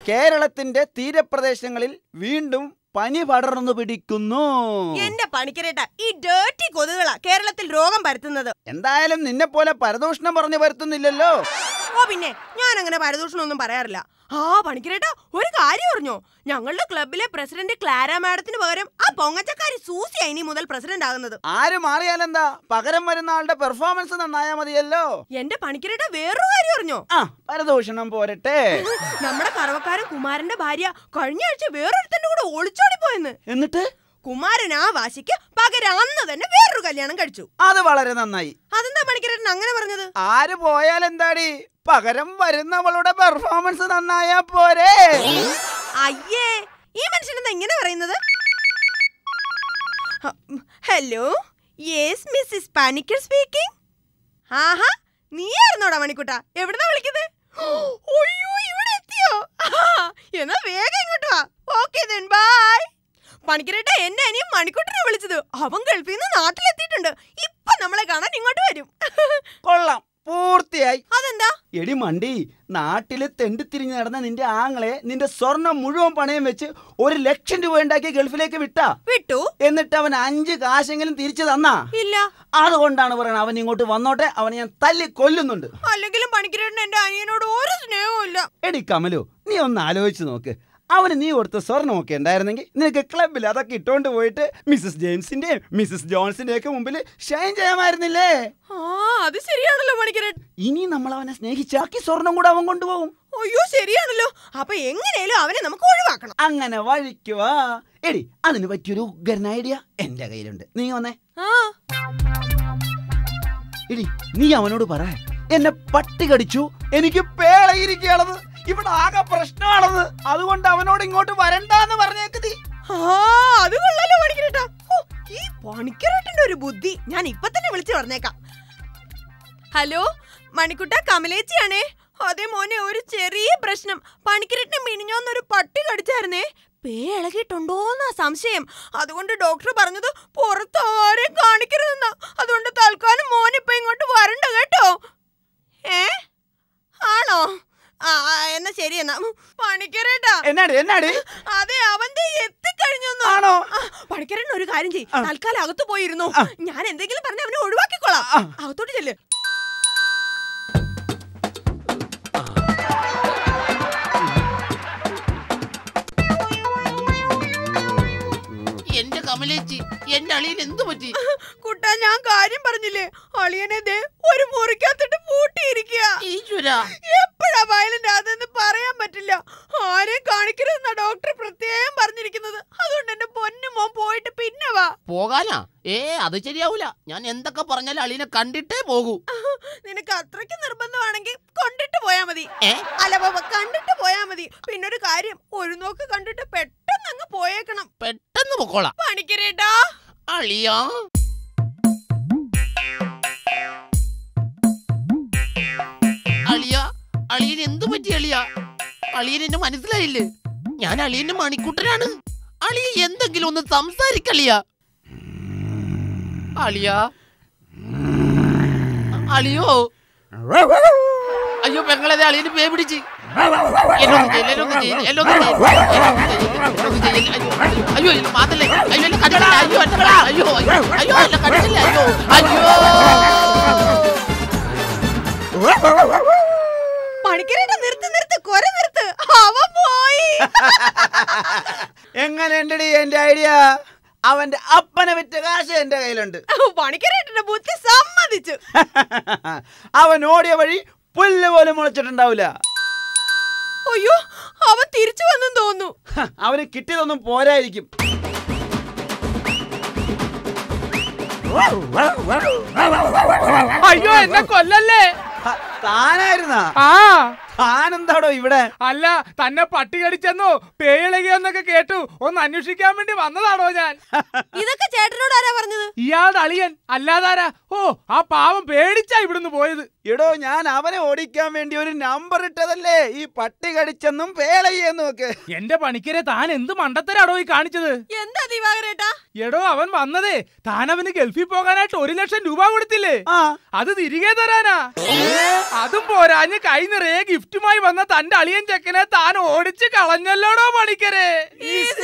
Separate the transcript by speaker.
Speaker 1: കേരളത്തിന്റെ തീരപ്രദേശങ്ങളിൽ വീണ്ടും പനി പടർന്നു പിടിക്കുന്നു
Speaker 2: എന്റെ പണിക്കരേട്ട ഈ ഡേർട്ടി കൊതുകളാ കേരളത്തിൽ രോഗം പരത്തുന്നത്
Speaker 1: എന്തായാലും നിന്നെ പോലെ പരദൂഷണം പറഞ്ഞു വരുത്തുന്നില്ലല്ലോ
Speaker 2: ഓ പിന്നെ ഞാൻ അങ്ങനെ പരദൂഷണമൊന്നും പറയാറില്ല ആ പണിക്കരേട്ട ഒരു കാര്യം അറിഞ്ഞോ ഞങ്ങളുടെ ക്ലബിലെ പ്രസിഡന്റ് ക്ലാര മാഡത്തിന് പകരം ആ പൊങ്ങച്ചക്കാരി സൂസിയാ ഇനി മുതൽ പ്രസിഡന്റ് ആകുന്നത്
Speaker 1: ആര് മാറിയാലെന്താ പകരം വരുന്ന ആളുടെ പെർഫോമൻസ് നന്നായാ മതിയല്ലോ
Speaker 2: എന്റെ പണിക്കരേട്ട വേറൊരു കാര്യം അറിഞ്ഞോ
Speaker 1: ആ പരദൂഷണം പോരട്ടെ
Speaker 2: നമ്മുടെ കറവക്കാരൻ കുമാരന്റെ ഭാര്യ കഴിഞ്ഞ ആഴ്ച വേറൊരുത്തന്റെ കൂടെ ഒളിച്ചോടി പോയെന്ന്
Speaker 1: എന്നിട്ട്
Speaker 2: കുമാരൻ ആ വാശിക്ക് പകരം അന്ന് തന്നെ വേറൊരു കല്യാണം കഴിച്ചു
Speaker 1: അത് വളരെ നന്നായി
Speaker 2: അതെന്താ പണിക്കരേട്ടൻ അങ്ങനെ പറഞ്ഞത്
Speaker 1: ആര് പോയാൽ എന്താടി പകരം വരുന്നവളുടെ പെർഫോമൻസ് നന്നായാ പോരെ
Speaker 2: അയ്യേ ഈ മനുഷ്യൻ എന്താ ഇങ്ങനെ പറയുന്നത് hello yes Mrs Panicker speaking ആഹാ നീയായിരുന്നോടാ മണിക്കുട്ട എവിടുന്നാ വിളിക്കുന്നത് അയ്യോ ഇവിടെ എത്തിയോ എന്നാ വേഗം ഇങ്ങോട്ട് വാ ഓക്കെ ദെൻ ബൈ പണിക്കരേട്ട എന്നെ അനിയൻ മണിക്കുട്ടനെ വിളിച്ചത് അവൻ ഗൾഫിൽ നിന്ന് നാട്ടിലെത്തിയിട്ടുണ്ട് ഇപ്പൊ നമ്മളെ കാണാൻ ഇങ്ങോട്ട് വരും
Speaker 1: കൊള്ളാം പൂർത്തിയായി
Speaker 2: അതെന്താ
Speaker 1: എടി മണ്ടി നാട്ടില് തെണ്ടിത്തിരിഞ്ഞ് നടന്ന നിന്റെ ആങ്ങളെ നിന്റെ സ്വർണം മുഴുവൻ പണയം വെച്ച് ഒരു ലക്ഷം രൂപ ഉണ്ടാക്കി ഗൾഫിലേക്ക് വിട്ടാ
Speaker 2: വിട്ടു
Speaker 1: എന്നിട്ട് അവൻ അഞ്ച് കാശെങ്കിലും തിരിച്ചു തന്നാ
Speaker 2: ഇല്ല
Speaker 1: അതുകൊണ്ടാണ് പറയണത് അവൻ ഇങ്ങോട്ട് വന്നോട്ടെ അവനെ ഞാൻ തല്ലി കൊല്ലുന്നുണ്ട്
Speaker 2: അല്ലെങ്കിലും പണിക്കരേട്ടൻ എന്റെ അനിയനോട് ഒരു സ്നേഹവും ഇല്ല
Speaker 1: എടി കമലു നീ ഒന്ന് ആലോചിച്ച് നോക്ക് അവന് നീ കൊടുത്ത സ്വർണ്ണമൊക്കെ ഉണ്ടായിരുന്നെങ്കിൽ നിനക്ക് ക്ലബിൽ അതൊക്കെ ഇട്ടോണ്ട് പോയിട്ട് മിസ്സസ് ജെയിംസിന്റെയും മിസ്സസ് ജോൺസിന്റെ ഒക്കെ മുമ്പിൽ ഷൈൻ ചെയ്യാമായിരുന്നില്ലേ
Speaker 2: ആ അത് ശരിയാണല്ലോ പണിക്കരേട്ടൻ
Speaker 1: ഇനി നമ്മൾ അവനെ സ്നേഹിച്ചാക്കി സ്വർണം കൂടെ അവൻ കൊണ്ടുപോകും
Speaker 2: അയ്യോ ശരിയാണല്ലോ അപ്പൊ എങ്ങനെയാലും അവനെ നമുക്ക് ഒഴിവാക്കണം
Speaker 1: അങ്ങനെ വഴിക്കുവാ എടി അതിന് പറ്റിയൊരു ഉഗ്രൻ ഐഡിയ എന്റെ കയ്യിലുണ്ട് നീ വന്നേ
Speaker 2: ആ
Speaker 1: എടി നീ അവനോട് പറ എന്നെ പട്ടി കടിച്ചു എനിക്ക് പേളയിരിക്കുകയാണത് ഇവിടെ ആകെ പ്രശ്നമാണത് അതുകൊണ്ട് അവനോട് ഇങ്ങോട്ട് വരണ്ടാന്ന് പറഞ്ഞേക്ക് നീ
Speaker 2: ആ അത് കൊള്ളാലോ പണിക്കരേട്ടാ ഓ, ഈ പണിക്കരേട്ടന്റെ ഒരു ബുദ്ധി ഞാൻ ഇപ്പൊ തന്നെ വിളിച്ചു പറഞ്ഞേക്കാം ഹലോ മണിക്കുട്ട കമലേച്ചിയാണേ അതെ മോനെ ഒരു ചെറിയ പ്രശ്നം പണിക്കരേട്ടനെ മിനിഞ്ഞോന്നൊരു പട്ടി കടിച്ചായിരുന്നേ പേ ഇളകിയിട്ടുണ്ടോന്നാ സംശയം അതുകൊണ്ട് ഡോക്ടർ പറഞ്ഞത് പുറത്ത് ആരെയും കാണിക്കരുതെന്നാ അതുകൊണ്ട് തൽക്കാലം മോൻ ഇപ്പൊ ഇങ്ങോട്ട് വരണ്ട കേട്ടോ ഏ ആണോ ആ ആ, എന്നാ ശരി എന്നാ പണിക്കരേട്ടാ
Speaker 1: എന്നാടി എന്നാടി
Speaker 2: അതെ അവന്റെ എത്തിക്കഴിഞ്ഞു
Speaker 1: ആണോ?
Speaker 2: പണിക്കരൻ ഒരു കാര്യം ചെയ്
Speaker 1: ആ.
Speaker 2: തൽക്കാലം അകത്ത് പോയിരുന്നു
Speaker 1: ആ.
Speaker 2: ഞാൻ എന്തെങ്കിലും പറഞ്ഞ അവനെ ഒഴിവാക്കിക്കോളാം
Speaker 1: ആ.
Speaker 2: അകത്തോട്ട് ചെല്ല്
Speaker 3: എന്റെ കമലേച്ചി എന്റെ അളിയിൽ എന്തു പറ്റി
Speaker 2: കുട്ടാ ഞാൻ കാര്യം പറഞ്ഞില്ലേ അളിയനെ ദേ ഒരു മുറിക്കകത്തിട്ട് പൂട്ടിയിരിക്കുക
Speaker 3: ഈശ്വര
Speaker 2: എപ്പോഴാ വയലിന്റെ അതെന്ന് പറയാൻ പറ്റില്ല ആരെയും കാണിക്കരുതെന്നാ ഡോക്ടർ പ്രത്യേകം പറഞ്ഞിരിക്കുന്നത് അതുകൊണ്ട് എന്റെ പൊന്നു മോൻ പോയിട്ട് പിന്നെ വാ
Speaker 3: പോകാനാ ഏ അത് ശരിയാവൂല ഞാൻ എന്തൊക്കെ പറഞ്ഞാലും അളിനെ കണ്ടിട്ടേ പോകൂ
Speaker 2: നിനക്ക് അത്രയ്ക്ക് നിർബന്ധമാണെങ്കിൽ കൊണ്ടിട്ട് പോയാ മതി
Speaker 3: ഏ
Speaker 2: അല്ല ബാബ കണ്ടിട്ട് പോയാ മതി പിന്നൊരു കാര്യം ഒരു നോക്ക് കണ്ടിട്ട് പെട്ടെന്ന് അങ്ങ് പോയേക്കണം
Speaker 3: പെട്ടെന്ന് പൊക്കോളാം
Speaker 2: പണിക്കരേട്ടാ
Speaker 3: അളിയാ അളിയ അളിയൻ എന്തു പറ്റി അളിയ അളിയൻ എന്നെ മനസ്സിലായില്ലേ ഞാൻ അളിയന്റെ മണിക്കുട്ടനാണ് അളിയ എന്തെങ്കിലും ഒന്ന് സംസാരിക്കളിയ അളിയ അളിയോ അയ്യോ പെങ്ങളെ അളിയന് പേ പിടിച്ച് എന്നൊന്ന് ചെയ്യ്, എന്നൊന്ന് ചെയ്യ്, എന്നൊന്ന് ചെയ്യ്, എന്നൊന്ന് ചെയ്യ്, അയ്യോ, അയ്യോ എന്നെ മാതല്ലേ അയ്യോ എന്നെ കണ്ടില്ല അയ്യോ എന്നെ കണ്ടില്ല, അയ്യോ അയ്യോ അയ്യോ എന്നെ കണ്ടില്ല അയ്യോ അയ്യോ
Speaker 2: പണിക്കരേട്ടാ നിർത്ത് നിർത്ത് കൊര നിർത്ത് അവൻ പോയി
Speaker 1: എങ്ങനെയുണ്ടടി എന്റെ ഐഡിയ അവന്റെ അപ്പനെ വിറ്റ കാശ് എന്റെ കയ്യിലുണ്ട്
Speaker 2: പണിക്കരേട്ടന്റെ ബുദ്ധി സമ്മതിച്ചു
Speaker 1: അവൻ ഓടിയ വഴി പുല്ല് പോലും മുളച്ചിട്ടുണ്ടാവില്ല
Speaker 2: അയ്യോ അവൻ തിരിച്ചു വന്നെന്ന് തോന്നുന്നു
Speaker 1: ഹ, അവന് കിട്ടിയതൊന്നും പോരായിരിക്കും
Speaker 4: അയ്യോ എന്നെ കൊല്ലല്ലേ
Speaker 1: ഹ, താനായിരുന്നാ
Speaker 4: ആ
Speaker 1: താനെന്താടോ ഇവിടെ
Speaker 4: അല്ല തന്നെ പട്ടി കടിച്ചെന്നോ പേയിളകിയെന്നൊക്കെ കേട്ടു ഒന്ന് അന്വേഷിക്കാൻ വേണ്ടി വന്നതാണോ ഞാൻ
Speaker 2: ഇതൊക്കെ ചേട്ടനോട് ആരാ പറഞ്ഞത്
Speaker 4: ഇയാളുടെ അളിയൻ അല്ലാതാരാ ഓ ആ പാവം പേടിച്ചാ ഇവിടുന്ന് പോയത്
Speaker 1: എടോ ഞാൻ അവനെ ഓടിക്കാൻ വേണ്ടി ഒരു നമ്പർ ഇട്ടതല്ലേ ഈ പട്ടി കടിച്ചെന്നും പേളയെന്നും ഒക്കെ
Speaker 4: എന്റെ പണിക്കരെ താൻ എന്ത് മണ്ടത്തരാടോ ഈ കാണിച്ചത്
Speaker 2: എന്താ ദിവാകരേട്ടാ
Speaker 4: എടോ അവൻ വന്നതേ താൻ അവന് ഗൾഫിൽ പോകാനായിട്ട് ഒരു ലക്ഷം രൂപ കൊടുത്തില്ലേ
Speaker 1: ആ
Speaker 4: അത് തിരികെ തരാനാ
Speaker 1: ഏ?
Speaker 4: അതും പോരാഞ്ഞ് കൈ നിറയെ ഗിഫ്റ്റുമായി വന്ന തന്റെ അളിയൻ ചെക്കനെ താൻ ഓടിച്ച് കളഞ്ഞല്ലോടോ പണിക്കരെ
Speaker 2: ഈ